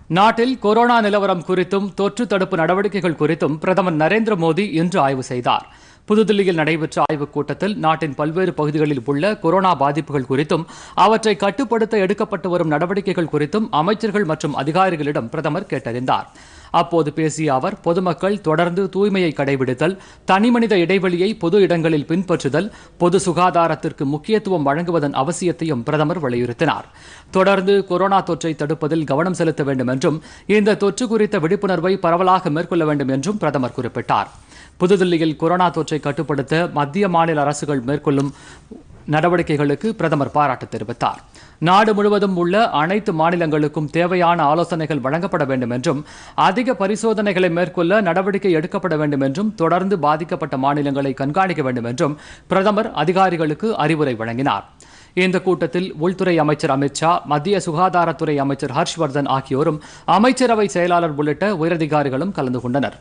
நாட்டில் கொரோனா நிலவரம் குறித்தும் தொற்று தடுப்பு நடவடிக்கைகள் குறித்தும் பிரதமர் நரேந்திர மோடி இன்று ஆய்வு செய்தார் புதுதில்லியில் நடைபெற்ற ஆய்வுக் கூட்டத்தில் நாட்டின் பல்வேறு பகுதிகளில் உள்ள கொரோனா பாதிப்புகள் குறித்தும் அவற்றை கட்டுப்படுத்த எடுக்கப்பட்டு வரும் நடவடிக்கைகள் குறித்தும் அமைச்சர்கள் மற்றும் அதிகாரிகளிடம் பிரதமர் கேட்டறிந்தார் அப்போது பேசிய அவர் பொதுமக்கள் தொடர்ந்து தூய்மையை கடைபிடித்தல் தனிமனித இடைவெளியை பொது இடங்களில் பின்பற்றுதல் பொது சுகாதாரத்திற்கு முக்கியத்துவம் வழங்குவதன் அவசியத்தையும் பிரதமர் வலியுறுத்தினார் தொடர்ந்து கொரோனா தொற்றை தடுப்பதில் கவனம் செலுத்த வேண்டும் என்றும் இந்த தொற்று குறித்த விழிப்புணர்வை பரவலாக மேற்கொள்ள வேண்டும் என்றும் பிரதமர் குறிப்பிட்டார் புதுதில்லியில் கொரோனா தொற்றை கட்டுப்படுத்த மத்திய மாநில அரசுகள் மேற்கொள்ளும் நடவடிக்கைகளுக்கு பிரதமர் பாராட்டு தெரிவித்தார் நாடு முழுவதும் உள்ள அனைத்து மாநிலங்களுக்கும் தேவையான ஆலோசனைகள் வழங்கப்பட வேண்டும் என்றும் அதிக பரிசோதனைகளை மேற்கொள்ள நடவடிக்கை எடுக்கப்பட வேண்டும் என்றும் தொடர்ந்து பாதிக்கப்பட்ட மாநிலங்களை கண்காணிக்க வேண்டும் என்றும் பிரதமர் அதிகாரிகளுக்கு அறிவுரை வழங்கினார் இந்த கூட்டத்தில் உள்துறை அமைச்சர் அமித்ஷா மத்திய சுகாதாரத்துறை அமைச்சர் ஹர்ஷ்வர்தன் ஆகியோரும் அமைச்சரவை செயலாளர் உள்ளிட்ட உயரதிகாரிகளும் கலந்து கொண்டனர்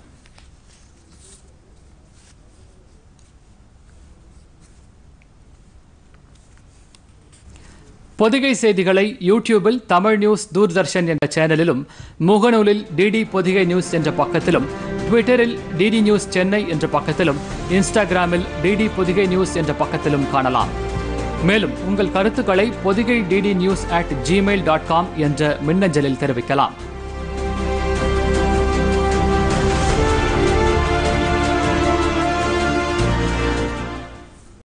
பொதிகை செய்திகளை யூடியூபில் தமிழ் நியூஸ் தூர்தர்ஷன் என்ற சேனலிலும் முகநூலில் டிடி பொதிகை நியூஸ் என்ற பக்கத்திலும் ட்விட்டரில் டிடி நியூஸ் சென்னை என்ற பக்கத்திலும் இன்ஸ்டாகிராமில் டிடி பொதிகை நியூஸ் என்ற பக்கத்திலும் காணலாம் மேலும் உங்கள் கருத்துக்களை Pothigai DD news at Gmail dot com என்ற மின்னஞ்சலில் தெரிவிக்கலாம்